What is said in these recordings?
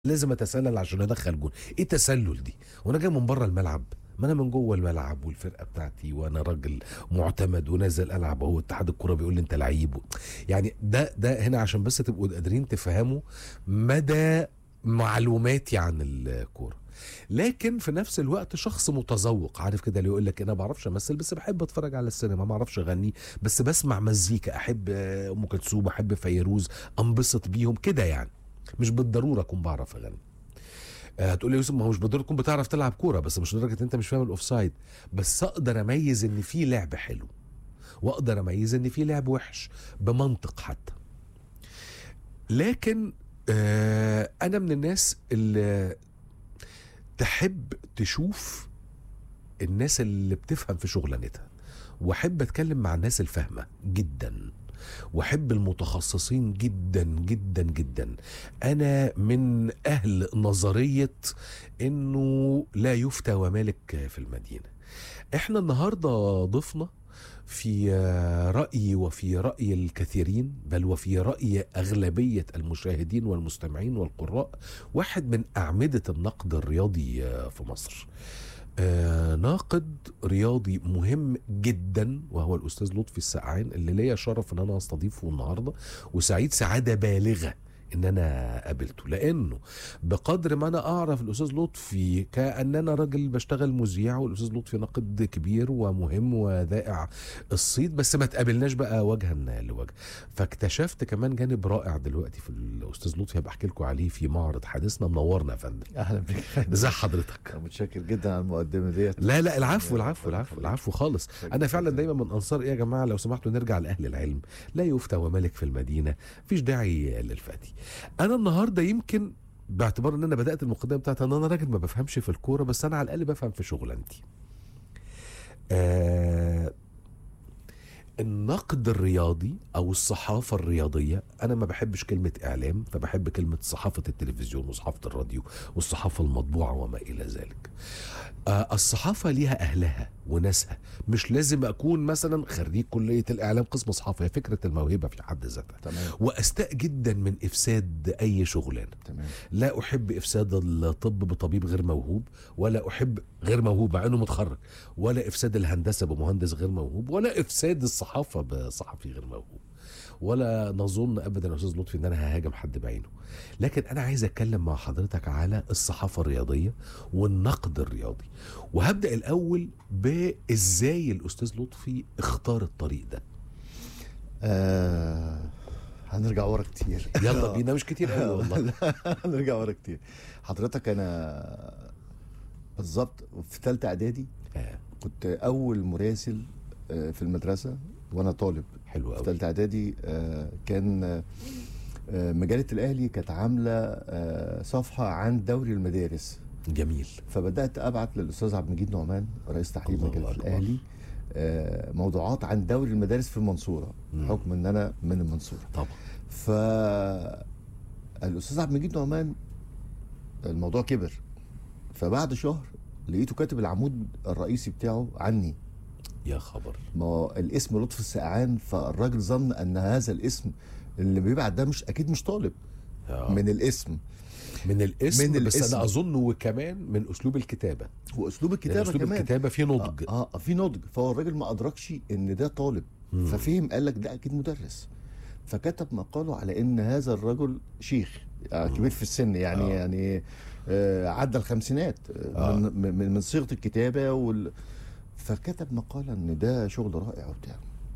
لازم اتسلل عشان ادخل جول ايه التسلل دي وانا جاي من بره الملعب ما انا من جوه الملعب والفرقه بتاعتي وانا راجل معتمد ونازل العب اهو اتحاد الكوره بيقول لي انت لعيب يعني ده ده هنا عشان بس تبقوا قادرين تفهموا مدى معلوماتي عن الكوره لكن في نفس الوقت شخص متذوق عارف كده اللي يقول لك انا ما بعرفش امثل بس بحب اتفرج على السينما ما اعرفش اغني بس بسمع مزيكا احب آه، ام كلثوم احب فيروز انبسط بيهم كده يعني مش بالضروره اكون بعرف اغني آه، هتقول لي يا يوسف ما هو مش بالضروره تكون بتعرف تلعب كوره بس مش لدرجه ان انت مش فاهم الاوفسايد بس اقدر اميز ان في لعب حلو واقدر اميز ان في لعب وحش بمنطق حتى لكن آه انا من الناس اللي تحب تشوف الناس اللي بتفهم في شغلانتها واحب اتكلم مع الناس الفاهمه جدا واحب المتخصصين جدا جدا جدا انا من اهل نظريه انه لا يفتى ومالك في المدينه احنا النهارده ضفنا في رايي وفي راي الكثيرين بل وفي راي اغلبيه المشاهدين والمستمعين والقراء واحد من اعمده النقد الرياضي في مصر آه ناقد رياضي مهم جدا وهو الاستاذ لطفي السقعان اللي ليا شرف ان انا استضيفه النهارده وسعيد سعاده بالغه ان انا قابلته لانه بقدر ما انا اعرف الاستاذ لطفي كان انا راجل بشتغل مذيع والاستاذ لطفي ناقد كبير ومهم وذائع الصيت بس ما تقابلناش بقى وجها لوجه فاكتشفت كمان جانب رائع دلوقتي في الاستاذ لطفي هبقى احكي لكم عليه في معرض حديثنا منورنا يا فندم اهلا بك ازي حضرتك أنا متشكر جدا على المقدمه ديت لا لا العفو العفو العفو العفو خالص انا فعلا دايما من انصار ايه يا جماعه لو سمحتوا نرجع لاهل العلم لا يفتى وملك في المدينه مفيش داعي للفتي انا النهارده يمكن باعتبار ان انا بدات المقدمه بتاعتي ان انا راجل ما بفهمش في الكوره بس انا على الاقل بفهم في شغلانتي آه النقد الرياضي او الصحافه الرياضيه انا ما بحبش كلمه اعلام فبحب كلمه صحافه التلفزيون وصحافه الراديو والصحافه المطبوعه وما الى ذلك آه الصحافه ليها اهلها وناسها مش لازم اكون مثلا خريج كليه الاعلام قسم صحافه هي فكره الموهبه في حد ذاتها تمام واستاء جدا من افساد اي شغلانه تمام لا احب افساد الطب بطبيب غير موهوب ولا احب غير موهوب مع انه متخرج ولا افساد الهندسه بمهندس غير موهوب ولا افساد الصحافه بصحفي غير موهوب ولا نظن ابدا يا استاذ لطفي ان انا ههاجم حد بعينه لكن انا عايز اتكلم مع حضرتك على الصحافه الرياضيه والنقد الرياضي وهبدا الاول بازاي الاستاذ لطفي اختار الطريق ده آه هنرجع ورا كتير يلا بينا مش كتير قوي والله لا، هنرجع ورا كتير حضرتك انا بالظبط في ثالثه اعدادي آه، كنت اول مراسل آه، في المدرسه وانا طالب حلو في قوي ثالثه اعدادي آه، كان آه، آه، مجله الاهلي كانت عامله آه، صفحه عن دوري المدارس جميل فبدات ابعت للاستاذ عبد المجيد نعمان رئيس تحرير الله مجله أكبر. الاهلي آه، موضوعات عن دوري المدارس في المنصوره مم. حكم ان انا من المنصوره طبعا ف الاستاذ عبد المجيد نعمان الموضوع كبر فبعد شهر لقيته كاتب العمود الرئيسي بتاعه عني يا خبر ما هو الاسم لطفي السقعان فالراجل ظن ان هذا الاسم اللي بيبعت ده مش اكيد مش طالب آه. من الاسم من الاسم من بس الاسم. انا اظن وكمان من اسلوب الكتابه واسلوب لأن الكتابه اسلوب كمان الكتابه فيه نضج اه, آه في نضج فهو الراجل ما ادركش ان ده طالب مم. ففهم قال لك ده اكيد مدرس فكتب مقاله على ان هذا الرجل شيخ آه مم. كبير في السن يعني آه. آه. يعني آه عدى الخمسينات آه. آه. من, من من صيغه الكتابه وال فكتب مقاله ان ده شغل رائع وبتاع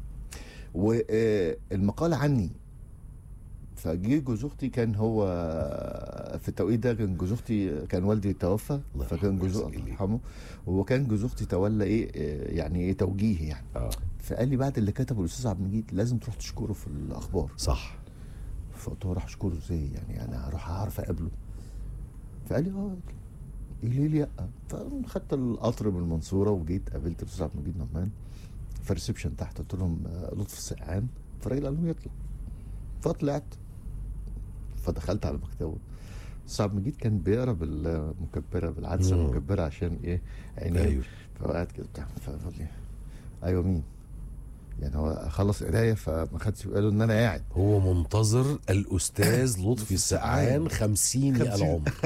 والمقاله عني فجه جوز اختي كان هو في التوقيت ده كان جوز اختي كان والدي توفى الله فكان يرحمه جوز ويحسن الله إليه. يرحمه وكان جوز اختي تولى ايه آه، يعني ايه توجيه يعني اه فقال لي بعد اللي كتبه الاستاذ عبد المجيد لازم تروح تشكره في الاخبار صح فقلت له راح اشكره ازاي يعني انا هروح اعرف اقابله فقال لي اه ايه ليه ليه لا فخدت القطر من المنصوره وجيت قابلت الاستاذ عبد المجيد نعمان في الريسبشن تحت قلت لهم آه، لطفي السقعان فالراجل قال لهم يطلع فطلعت فدخلت على مكتبه الاستاذ عبد المجيد كان بيقرا بالمكبره بالعدسه مم. المكبره عشان ايه عينيه ايوه فقعد كده بتاع فقال لي ايوه مين؟ يعني هو خلص قرايه فما خدش باله ان انا قاعد هو منتظر الاستاذ لطفي السقعان خمسين خمسين. العمر